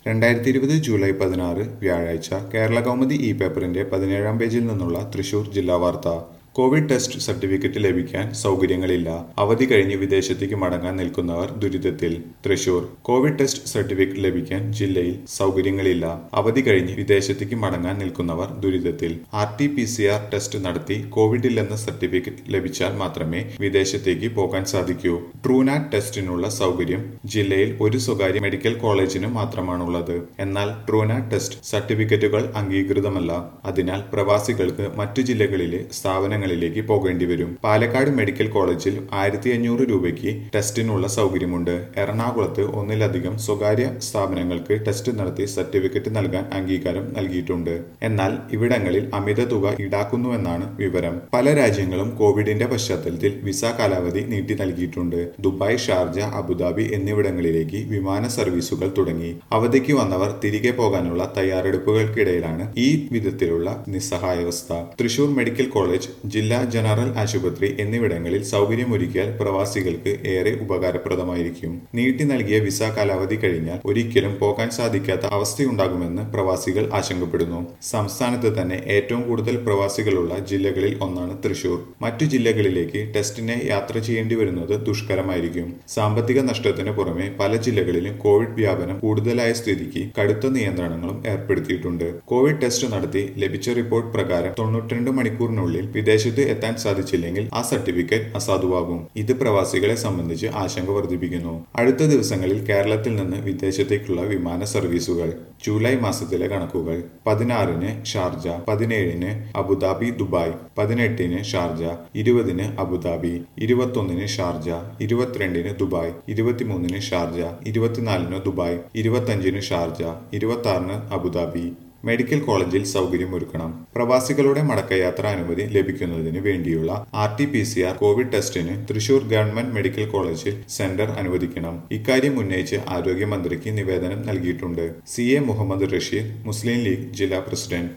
രണ്ടായിരത്തി ഇരുപത് ജൂലൈ പതിനാറ് വ്യാഴാഴ്ച കേരള കൗമുദി ഇ പേപ്പറിന്റെ പതിനേഴാം പേജിൽ നിന്നുള്ള തൃശൂർ ജില്ലാ വാർത്ത കോവിഡ് ടെസ്റ്റ് സർട്ടിഫിക്കറ്റ് ലഭിക്കാൻ സൗകര്യങ്ങളില്ല അവധി കഴിഞ്ഞ് വിദേശത്തേക്ക് മടങ്ങാൻ നിൽക്കുന്നവർ ദുരിതത്തിൽ തൃശൂർ കോവിഡ് ടെസ്റ്റ് സർട്ടിഫിക്കറ്റ് ലഭിക്കാൻ ജില്ലയിൽ സൗകര്യങ്ങളില്ല അവധി കഴിഞ്ഞ് വിദേശത്തേക്ക് മടങ്ങാൻ നിൽക്കുന്നവർ ദുരിതത്തിൽ R T P C R test നടത്തി കോവിഡ് ഇല്ലെന്ന സർട്ടിഫിക്കറ്റ് ലഭിച്ചാൽ മാത്രമേ വിദേശത്തേക്ക് പോകാൻ സാധിക്കൂ ട്രൂനാറ്റ് ടെസ്റ്റിനുള്ള സൗകര്യം ജില്ലയിൽ ഒരു സ്വകാര്യ മെഡിക്കൽ കോളേജിന് മാത്രമാണുള്ളത് എന്നാൽ ട്രൂനാറ്റ് ടെസ്റ്റ് സർട്ടിഫിക്കറ്റുകൾ അംഗീകൃതമല്ല അതിനാൽ പ്രവാസികൾക്ക് മറ്റു ജില്ലകളിലെ സ്ഥാപനങ്ങളിലേക്ക് പോകേണ്ടി വരും പാലക്കാട് മെഡിക്കൽ കോളേജിൽ ആയിരത്തി അഞ്ഞൂറ് രൂപയ്ക്ക് ടെസ്റ്റിനുള്ള സൗകര്യമുണ്ട് എറണാകുളത്ത് ഒന്നിലധികം സ്വകാര്യ സ്ഥാപനങ്ങൾക്ക് ടെസ്റ്റ് നടത്തി സർട്ടിഫിക്കറ്റ് നൽകാൻ അംഗീകാരം നൽകിയിട്ടുണ്ട് എന്നാൽ ഇവിടങ്ങളിൽ അമിത തുക ഈടാക്കുന്നുവെന്നാണ് വിവരം പല രാജ്യങ്ങളും കോവിഡിന്റെ പശ്ചാത്തലത്തിൽ വിസ കാലാവധി നീട്ടി നൽകിയിട്ടുണ്ട് ദുബായ് ഷാർജ അബുദാബി എന്നിവിടങ്ങളിലേക്ക് വിമാന സർവീസുകൾ തുടങ്ങി അവധിക്ക് വന്നവർ തിരികെ പോകാനുള്ള തയ്യാറെടുപ്പുകൾക്കിടയിലാണ് ഈ വിധത്തിലുള്ള നിസ്സഹായാവസ്ഥ തൃശൂർ മെഡിക്കൽ കോളേജ് ജില്ലാ ജനറൽ ആശുപത്രി എന്നിവിടങ്ങളിൽ സൗകര്യമൊരുക്കിയാൽ പ്രവാസികൾക്ക് ഏറെ ഉപകാരപ്രദമായിരിക്കും നീട്ടി നൽകിയ വിസ കാലാവധി കഴിഞ്ഞാൽ ഒരിക്കലും പോകാൻ സാധിക്കാത്ത അവസ്ഥയുണ്ടാകുമെന്ന് പ്രവാസികൾ ആശങ്കപ്പെടുന്നു സംസ്ഥാനത്ത് തന്നെ ഏറ്റവും കൂടുതൽ പ്രവാസികളുള്ള ജില്ലകളിൽ ഒന്നാണ് തൃശൂർ മറ്റു ജില്ലകളിലേക്ക് ടെസ്റ്റിനെ യാത്ര ചെയ്യേണ്ടി വരുന്നത് ദുഷ്കരമായിരിക്കും സാമ്പത്തിക നഷ്ടത്തിന് പുറമെ പല ജില്ലകളിലും കോവിഡ് വ്യാപനം കൂടുതലായ സ്ഥിതിക്ക് കടുത്ത നിയന്ത്രണങ്ങളും ഏർപ്പെടുത്തിയിട്ടുണ്ട് കോവിഡ് ടെസ്റ്റ് നടത്തി ലഭിച്ച റിപ്പോർട്ട് പ്രകാരം തൊണ്ണൂറ്റിരണ്ട് മണിക്കൂറിനുള്ളിൽ വിദേശത്ത് എത്താൻ സാധിച്ചില്ലെങ്കിൽ ആ സർട്ടിഫിക്കറ്റ് അസാധുവാകും ഇത് പ്രവാസികളെ സംബന്ധിച്ച് ആശങ്ക വർദ്ധിപ്പിക്കുന്നു അടുത്ത ദിവസങ്ങളിൽ കേരളത്തിൽ നിന്ന് വിദേശത്തേക്കുള്ള വിമാന സർവീസുകൾ ജൂലൈ മാസത്തിലെ കണക്കുകൾ പതിനാറിന് ഷാർജ പതിനേഴിന് അബുദാബി ദുബായ് പതിനെട്ടിന് ഷാർജ ഇരുപതിന് അബുദാബി ഇരുപത്തൊന്നിന് ഷാർജ ഇരുപത്തിരണ്ടിന് ദുബായ് ഇരുപത്തിമൂന്നിന് ഷാർജ ഇരുപത്തിനാലിന് ദുബായ് ഇരുപത്തഞ്ചിന് ഷാർജ ഇരുപത്തി ആറിന് അബുദാബി മെഡിക്കൽ കോളേജിൽ സൗകര്യമൊരുക്കണം പ്രവാസികളുടെ മടക്കയാത്ര അനുമതി ലഭിക്കുന്നതിന് വേണ്ടിയുള്ള R T P C R covid ടെസ്റ്റിന് തൃശൂർ ഗവൺമെന്റ് മെഡിക്കൽ കോളേജിൽ സെന്റർ അനുവദിക്കണം ഇക്കാര്യം ഉന്നയിച്ച് ആരോഗ്യമന്ത്രിക്ക് നിവേദനം നൽകിയിട്ടുണ്ട് സി എ മുഹമ്മദ് റഷീദ് മുസ്ലിം ലീഗ് ജില്ലാ പ്രസിഡന്റ്